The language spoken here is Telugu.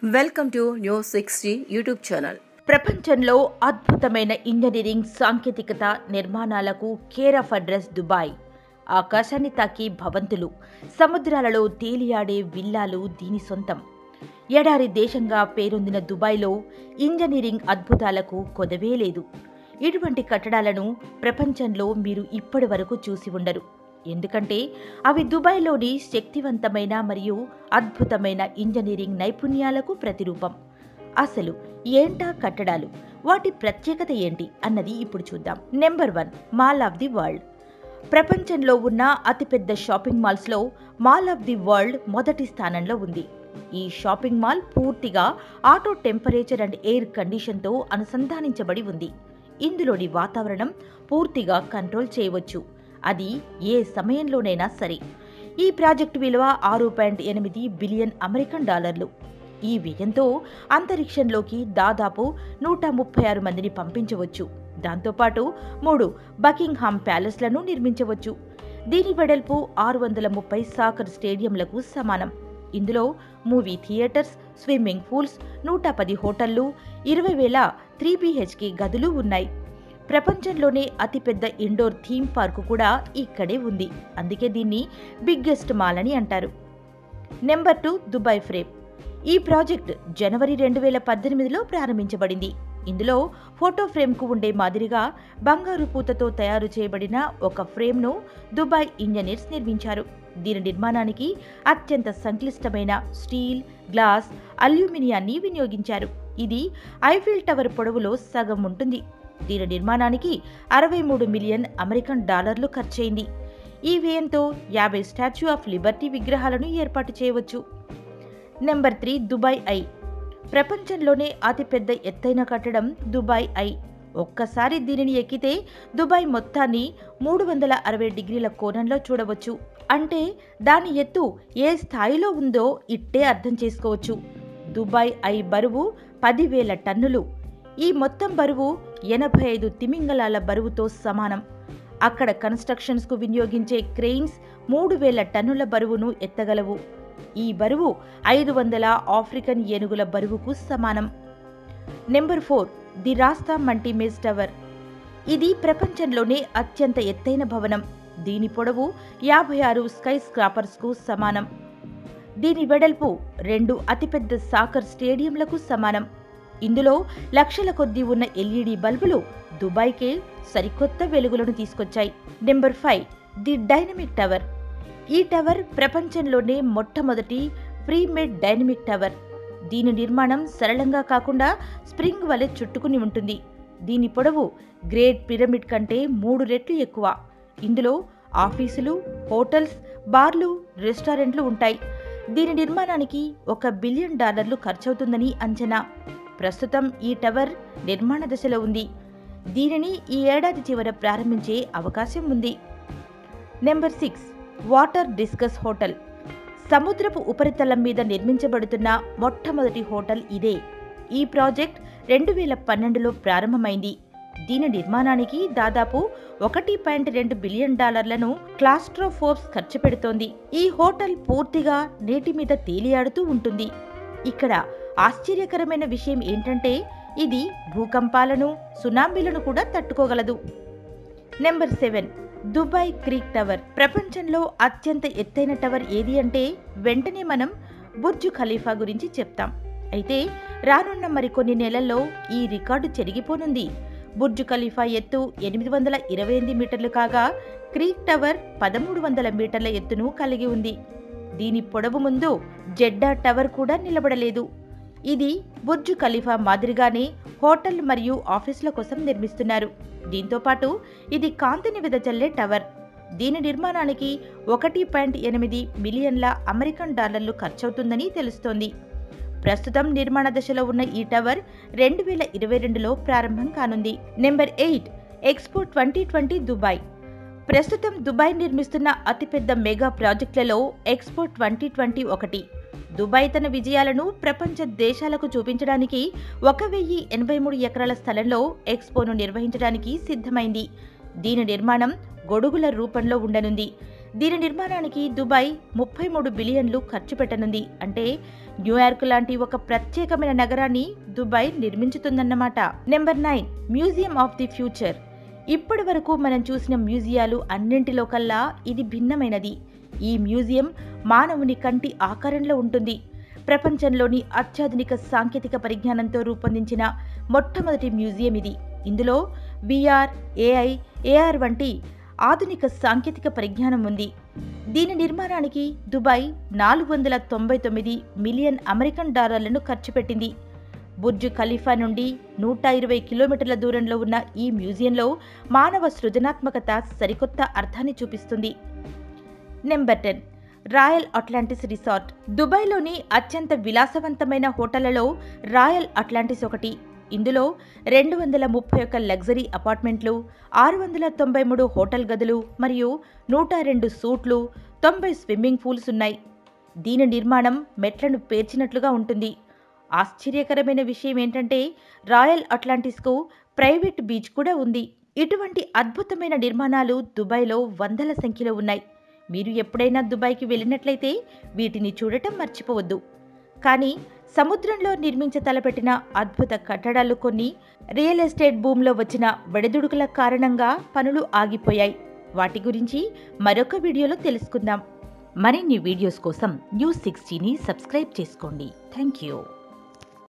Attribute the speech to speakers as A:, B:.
A: welcome to news sixty YouTube channel
B: ప్రపంచంలో అద్భుతమైన ఇంజనీరింగ్ సాంకేతికత నిర్మాణాలకు కేర్ ఆఫ్ అడ్రస్ దుబాయ్ ఆకాశాన్ని తాకి భవంతులు సముద్రాలలో తేలియాడే విల్లాలు దీని సొంతం ఎడారి దేశంగా పేరొందిన దుబాయ్లో ఇంజనీరింగ్ అద్భుతాలకు కొదవే లేదు ఇటువంటి కట్టడాలను ప్రపంచంలో మీరు ఇప్పటి వరకు చూసి ఉండరు ఎందుకంటే అవి దుబాయ్లోని శక్తివంతమైన మరియు అద్భుతమైన ఇంజనీరింగ్ నైపుణ్యాలకు ప్రతిరూపం అసలు ఏంటా కట్టడాలు వాటి ప్రత్యేకత ఏంటి అన్నది ఇప్పుడు చూద్దాం number one mall of the world ప్రపంచంలో ఉన్న అతిపెద్ద షాపింగ్ మాల్స్లో మాల్ ఆఫ్ ది వరల్డ్ మొదటి స్థానంలో ఉంది ఈ షాపింగ్ మాల్ పూర్తిగా ఆటో టెంపరేచర్ అండ్ ఎయిర్ కండిషన్తో అనుసంధానించబడి ఉంది ఇందులోని వాతావరణం పూర్తిగా కంట్రోల్ చేయవచ్చు అది ఏ సమయంలోనైనా సరే ఈ ప్రాజెక్టు విలువ ఆరు పాయింట్ ఎనిమిది బిలియన్ అమెరికన్ డాలర్లు ఈ వ్యయంతో అంతరిక్షంలోకి దాదాపు నూట ముప్పై ఆరు మందిని పంపించవచ్చు దాంతోపాటు మూడు బకింగ్హామ్ ప్యాలెస్లను నిర్మించవచ్చు దీని వెడల్పు ఆరు వందల ముప్పై సాకర్ స్టేడియంలకు సమానం ఇందులో మూవీ థియేటర్స్ స్విమ్మింగ్ పూల్స్ నూట పది హోటళ్లు ఇరవై వేల త్రీ బీహెచ్కే గదులు ఉన్నాయి ప్రపంచంలోనే అతిపెద్ద ఇండోర్ థీమ్ పార్కు కూడా ఇక్కడే ఉంది అందుకే దీన్ని బిగ్గెస్ట్ మాల్ అని అంటారు నెంబర్ టూ దుబాయ్ ఫ్రేమ్ ఈ ప్రాజెక్ట్ జనవరి రెండు వేల పద్దెనిమిదిలో ప్రారంభించబడింది ఇందులో ఫోటో ఫ్రేమ్కు ఉండే మాదిరిగా బంగారు పూతతో తయారు చేయబడిన ఒక ఫ్రేమ్ను దుబాయ్ ఇంజనీర్స్ నిర్మించారు దీని నిర్మాణానికి అత్యంత సంక్లిష్టమైన స్టీల్ గ్లాస్ అల్యూమినియాన్ని వినియోగించారు ఇది ఐఫిల్ టవర్ పొడవులో సగం ఉంటుంది దీని నిర్మాణానికి అరవై మూడు మిలియన్ అమెరికన్ డాలర్లు ఖర్చయింది ఈ వ్యయంతో యాభై స్టాచ్యూ ఆఫ్ లిబర్టీ విగ్రహాలను ఏర్పాటు చేయవచ్చు నెంబర్ త్రీ దుబాయ్ ఐ ప్రపంచంలోనే అతిపెద్ద ఎత్తైన కట్టడం దుబాయ్ ఐ ఒక్కసారి దీనిని ఎక్కితే దుబాయ్ మొత్తాన్ని మూడు వందల అరవై డిగ్రీల కోణంలో చూడవచ్చు అంటే దాని ఎత్తు ఏ స్థాయిలో ఉందో ఇట్టే అర్థం చేసుకోవచ్చు దుబాయ్ ఐ బరువు పదివేల టన్నులు ఈ మొత్తం బరువు ఎనభై ఐదు తిమింగలాల బరువుతో సమానం అక్కడ కన్స్ట్రక్షన్స్కు వినియోగించే క్రెయిన్స్ మూడు వేల టన్నుల బరువును ఎత్తగలవు ఈ బరువు ఐదు వందల ఆఫ్రికన్ ఏనుగుల బరువుకు సమానం నెంబర్ ఫోర్ ది రాస్తా మల్టీమేజ్ టవర్ ఇది ప్రపంచంలోనే అత్యంత ఎత్తైన భవనం దీని పొడవు యాభై ఆరు స్కై స్క్రాపర్స్కు సమానం దీని వెడల్పు రెండు అతిపెద్ద సాకర్ స్టేడియంలకు సమానం ఇందులో లక్షల కొద్దీ ఉన్న ఎల్ఈడి బల్బులు దుబాయ్కే సరికొత్త వెలుగులను తీసుకొచ్చాయి number five the dynamic tower ఈ టవర్ ప్రపంచంలోనే మొట్టమొదటి ప్రీమేడ్ డైనమిక్ టవర్ దీని నిర్మాణం సరళంగా కాకుండా స్ప్రింగ్ వలె చుట్టుకుని ఉంటుంది దీని పొడవు గ్రేట్ పిరమిడ్ కంటే మూడు రెట్లు ఎక్కువ ఇందులో ఆఫీసులు హోటల్స్ బార్లు రెస్టారెంట్లు ఉంటాయి దీని నిర్మాణానికి ఒక బిలియన్ డాలర్లు ఖర్చవుతుందని అంచనా ప్రస్తుతం ఈ టవర్ నిర్మాణ దశలో ఉంది దీనిని ఈ ఏడాది చివర ప్రారంభించే అవకాశం ఉంది number six water discus hotel సముద్రపు ఉపరితలం మీద నిర్మించబడుతున్న మొట్టమొదటి హోటల్ ఇదే ఈ ప్రాజెక్ట్ రెండు వేల పన్నెండులో ప్రారంభమైంది దీని నిర్మాణానికి దాదాపు ఒకటి పాయింట్ రెండు బిలియన్ డాలర్లను క్లాస్ట్రోఫోర్స్ ఖర్చు పెడుతోంది ఈ హోటల్ పూర్తిగా నీటి మీద తేలియాడుతూ ఉంటుంది ఇక్కడ ఆశ్చర్యకరమైన విషయం ఏంటంటే ఇది భూకంపాలను సునామీలను కూడా తట్టుకోగలదు number seven Dubai creek tower ప్రపంచంలో అత్యంత ఎత్తైన టవర్ ఏది అంటే వెంటనే మనం బుర్జు ఖలీఫా గురించి చెప్తాం అయితే రానున్న మరికొన్ని నెలల్లో ఈ రికార్డు చెరిగిపోనుంది బుర్జు ఖలీఫా ఎత్తు ఎనిమిది వందల ఇరవై ఎనిమిది మీటర్లు కాగా క్రీక్ టవర్ పదమూడు వందల మీటర్ల ఎత్తును కలిగి ఉంది దీని పొడవు ముందు జెడ్డా టవర్ కూడా నిలబడలేదు ఇది బుర్జు ఖలీఫా మాదిరిగానే హోటల్ మరియు ఆఫీసుల కోసం నిర్మిస్తున్నారు దీంతో పాటు ఇది కాంతిని వెదజల్లే టవర్ దీని నిర్మాణానికి ఒకటి పాయింట్ ఎనిమిది మిలియన్ల అమెరికన్ డాలర్లు ఖర్చవుతుందని తెలుస్తోంది ప్రస్తుతం నిర్మాణ దశలో ఉన్న ఈ టవర్ రెండు వేల ఇరవై రెండులో ప్రారంభం కానుంది number eight expo twenty twenty Dubai ప్రస్తుతం దుబాయ్ నిర్మిస్తున్న అతిపెద్ద మెగా ప్రాజెక్టులలో ఎక్స్పో ట్వంటీ ట్వంటీ ఒకటి దుబాయ్ తన విజయాలను ప్రపంచ దేశాలకు చూపించడానికి ఒక వెయ్యి ఎనభై మూడు ఎకరాల స్థలంలో ఎక్స్పోను నిర్వహించడానికి సిద్ధమైంది దీని నిర్మాణం గొడుగుల రూపంలో ఉండనుంది దీని నిర్మాణానికి దుబాయ్ ముప్పై మూడు బిలియన్లు ఖర్చు పెట్టనుంది అంటే న్యూయార్క్ లాంటి ఒక ప్రత్యేకమైన నగరాన్ని దుబాయ్ నిర్మించుతుందన్నమాట number nine museum of the future ఇప్పటి వరకు మనం చూసిన మ్యూజియాలు అన్నింటిలో కల్లా ఇది భిన్నమైనది ఈ మ్యూజియం మానవుని కంటి ఆకారంలో ఉంటుంది ప్రపంచంలోని అత్యాధునిక సాంకేతిక పరిజ్ఞానంతో రూపొందించిన మొట్టమొదటి మ్యూజియం ఇది ఇందులో విఆర్ ఏఐ ఏఆర్ వంటి ఆధునిక సాంకేతిక పరిజ్ఞానం ఉంది దీని నిర్మాణానికి దుబాయ్ నాలుగు వందల తొంభై తొమ్మిది మిలియన్ అమెరికన్ డాలర్లను ఖర్చు పెట్టింది బుర్జ్ ఖలీఫా నుండి నూట ఇరవై కిలోమీటర్ల దూరంలో ఉన్న ఈ మ్యూజియంలో మానవ సృజనాత్మకత సరికొత్త అర్థాన్ని చూపిస్తుంది number ten royal atlantis resort దుబాయ్లోని అత్యంత విలాసవంతమైన హోటళ్లలో రాయల్ అట్లాంటిస్ ఒకటి ఇందులో రెండు వందల ముప్పై ఒక్క లగ్జరీ అపార్ట్మెంట్లు ఆరు వందల తొంభై మూడు హోటల్ గదులు మరియు నూట రెండు సూట్లు తొంభై స్విమ్మింగ్ పూల్స్ ఉన్నాయి దీని నిర్మాణం మెట్లను పేర్చినట్లుగా ఉంటుంది ఆశ్చర్యకరమైన విషయం ఏంటంటే రాయల్ అట్లాంటిస్కు ప్రైవేట్ బీచ్ కూడా ఉంది ఇటువంటి అద్భుతమైన నిర్మాణాలు దుబాయ్లో వందల సంఖ్యలో ఉన్నాయి మీరు ఎప్పుడైనా దుబాయ్కి వెళ్ళినట్లయితే వీటిని చూడటం మర్చిపోవద్దు కానీ సముద్రంలో నిర్మించ తలపెట్టిన అద్భుత కట్టడాలు కొన్ని రియల్ ఎస్టేట్ భూమిలో వచ్చిన వెడదుడుకుల కారణంగా పనులు ఆగిపోయాయి వాటి గురించి మరొక వీడియోలో తెలుసుకుందాం మరిన్ని వీడియోస్ కోసం న్యూస్ సిక్స్టీని సబ్స్క్రైబ్ చేసుకోండి థ్యాంక్ యూ